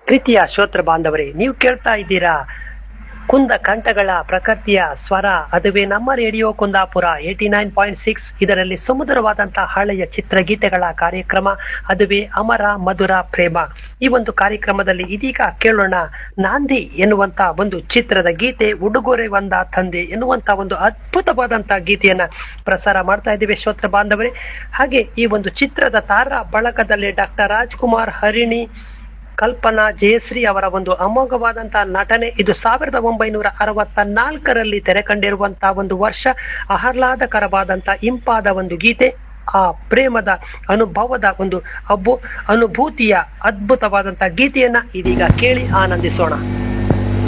ಪ್ರೀತಿಯ ಶ್ರೋತೃ ಬಾಂಧವರೇ ನೀವು ಕೇಳ್ತಾ ಇದ್ದೀರಾ ಕುಂದ ಕಂಠಗಳ ಪ್ರಕೃತಿಯ ಸ್ವರ ಅದುವೇ ನಮ್ಮ radio Kundapura eighty nine point six ಇದರಲ್ಲಿ ಸುಮಧುರವಾದಂತಹ ಹಳೆಯ ಚಿತ್ರಗೀತೆಗಳ ಕಾರ್ಯಕ್ರಮ ಅದುವೇ ಅಮರ ಮಧುರ ಪ್ರೇಮ ಈ ಒಂದು ಕಾರ್ಯಕ್ರಮದಲ್ಲಿ ಇದೀಗ ಕೇಳೋಣ ನಾಂದಿ ಎನ್ನುವಂತ ಒಂದು ಚಿತ್ರದ ಗೀತೆ ಉಡುಗೊರೆ ಒಂದ ತಂದೆ ಎನ್ನುವಂತ ಒಂದು ಅದ್ಭುತವಾದಂತಹ ಗೀತೆಯನ್ನ ಪ್ರಸಾರ ಮಾಡ್ತಾ ಇದ್ದೇವೆ ಶ್ರೋತೃ ಬಾಂಧವರೇ ಹಾಗೆ ಈ ಒಂದು ಚಿತ್ರದ ತಾರಾ ಬಳಗದಲ್ಲಿ ಡಾಕ್ಟರ್ ರಾಜ್ಕುಮಾರ್ ಹರಿಣಿ ಕಲ್ಪನಾ ಜಯಶ್ರೀ ಅವರ ಒಂದು ಅಮೋಘವಾದಂತಹ ನಟನೆ ಇದು ಸಾವಿರದ ಒಂಬೈನೂರ ಅರವತ್ತ ನಾಲ್ಕರಲ್ಲಿ ತೆರೆ ಕಂಡಿರುವಂತಹ ಒಂದು ವರ್ಷ ಆಹ್ಲಾದಕರವಾದಂತಹ ಇಂಪಾದ ಒಂದು ಗೀತೆ ಆ ಪ್ರೇಮದ ಅನುಭವದ ಒಂದು ಅಬ್ಬು ಅನುಭೂತಿಯ ಅದ್ಭುತವಾದಂತಹ ಗೀತೆಯನ್ನ ಇದೀಗ ಕೇಳಿ ಆನಂದಿಸೋಣ